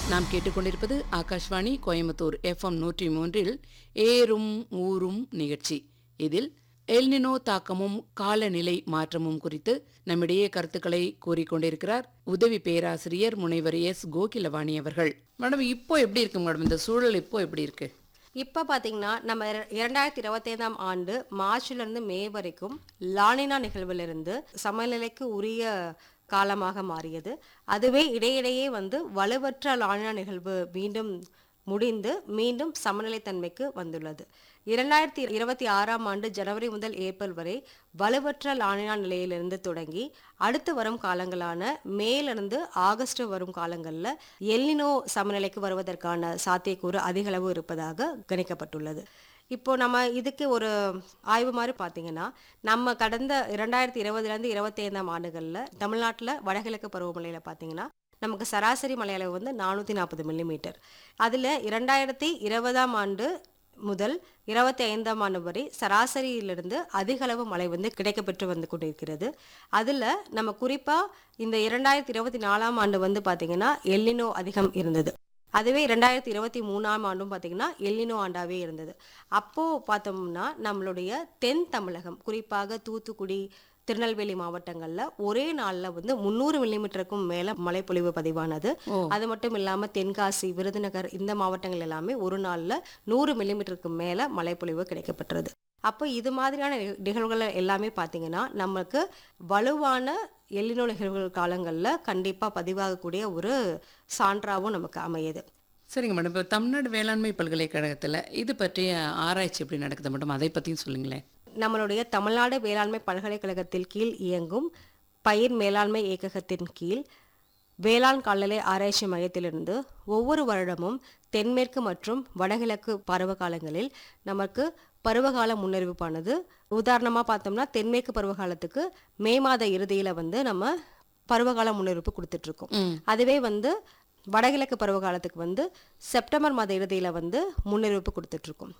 நாம் கேட்டுக்கொண்டிருப்பது ஆகாஷ்வாணி கோயம்புத்தூர் எஃப்எம் நூற்றி மூன்றில் ஏறும் ஊரும் நிகழ்ச்சி இதில் எல்னினோ தாக்கமும் காலநிலை மாற்றமும் குறித்து நம்மிடையே கருத்துக்களை கூறிக்கொண்டிருக்கிறார் உதவி பேராசிரியர் முனைவர் எஸ் கோகிலவாணி அவர்கள் மேடம் இப்போ எப்படி இருக்கு மேடம் இந்த சூழல் இப்போ எப்படி இருக்கு இப்போ பார்த்தீங்கன்னா நம்ம இர- இரண்டாயிரத்தி இருபத்தைந்தாம் ஆண்டு மார்ச்லேருந்து மே வரைக்கும் லானினா நிகழ்விலிருந்து சமநிலைக்கு உரிய காலமாக மாறியது அதுவே இடையிடையே வந்து வலுவற்ற லானினா நிகழ்வு மீண்டும் முடிந்து மீண்டும் சமநிலைத்தன்மைக்கு வந்துள்ளது இரண்டாயிரத்தி இருபத்தி ஆறாம் ஆண்டு ஜனவரி முதல் ஏப்ரல் வரை வலுவற்ற லானினா நிலையிலிருந்து தொடங்கி அடுத்து வரும் காலங்களான மேலிருந்து ஆகஸ்ட் வரும் காலங்களில் எல்னினோ சமநிலைக்கு வருவதற்கான சாத்தியக்கூறு அதிகளவு இருப்பதாக கணிக்கப்பட்டுள்ளது இப்போ நம்ம இதுக்கு ஒரு ஆய்வு மாதிரி பார்த்தீங்கன்னா நம்ம கடந்த இரண்டாயிரத்தி இருபதுலேருந்து இருபத்தி ஐந்தாம் ஆண்டுகளில் தமிழ்நாட்டில் வடகிழக்கு பருவமழையில் பார்த்தீங்கன்னா நமக்கு சராசரி மழையளவு வந்து நானூற்றி நாற்பது மில்லிமீட்டர் அதில் இரண்டாயிரத்தி இருபதாம் ஆண்டு முதல் இருபத்தி ஐந்தாம் ஆண்டு வரை சராசரியிலிருந்து அதிக அளவு மழை வந்து கிடைக்கப்பெற்று வந்து கொண்டிருக்கிறது அதில் நம்ம குறிப்பாக இந்த இரண்டாயிரத்தி இருபத்தி நாலாம் ஆண்டு வந்து பார்த்திங்கன்னா எல்லினோ அதிகம் இருந்தது அதுவே ரெண்டாயிரத்தி இருபத்தி மூணாம் ஆண்டும் பார்த்தீங்கன்னா எல்லினோ ஆண்டாவே இருந்தது அப்போது பார்த்தோம்னா நம்மளுடைய தென் தமிழகம் குறிப்பாக தூத்துக்குடி திருநெல்வேலி மாவட்டங்களில் ஒரே நாளில் வந்து முந்நூறு மில்லிமீட்டருக்கும் மேலே மழைப்பொழிவு பதிவானது ஓ. அது மட்டும் இல்லாமல் தென்காசி விருதுநகர் இந்த மாவட்டங்கள் எல்லாமே ஒரு நாளில் நூறு மில்லிமீட்டருக்கு மேலே மழைப்பொழிவு கிடைக்கப்பெற்றது அப்போ இது மாதிரியான நிக- நிகழ்வுகள் எல்லாமே பார்த்தீங்கன்னா நமக்கு வலுவான எல்லினோ நிகழ்வுகள் காலங்களில் கண்டிப்பாக பதிவாகக்கூடிய ஒரு சான்றாவும் நமக்கு அமையுது சரிங்க மேடம் இப்போ தமிழ்நாடு வேளாண்மை பல்கலைக்கழகத்தில் இது பற்றிய ஆராய்ச்சி எப்படி நடக்குது மேடம் அதை பற்றியும் சொல்லுங்களேன் நம்மளுடைய தமிழ்நாடு வேளாண்மை பல்கலைக்கழகத்தில் கீழ் இயங்கும் பயிர் மேலாண்மை இயக்ககத்தின் கீழ் வேளாண் காலநிலை ஆராய்ச்சி மையத்திலிருந்து ஒவ்வொரு வருடமும் தென்மேற்கு மற்றும் வடகிழக்கு பருவகாலங்களில் நமக்கு பருவகால முன்னறிவிப்பானது உதாரணமாக பார்த்தோம்னா தென்மேற்கு பருவகாலத்துக்கு மே மாத இறுதியில் வந்து நம்ம பருவகால முன்னறிவிப்பு கொடுத்துட்ருக்கோம் ம் அதுவே வந்து வடகிழக்கு பருவகாலத்துக்கு வந்து செப்டம்பர் மாத இறுதியில் வந்து முன்னறிவிப்பு கொடுத்துட்ருக்கோம்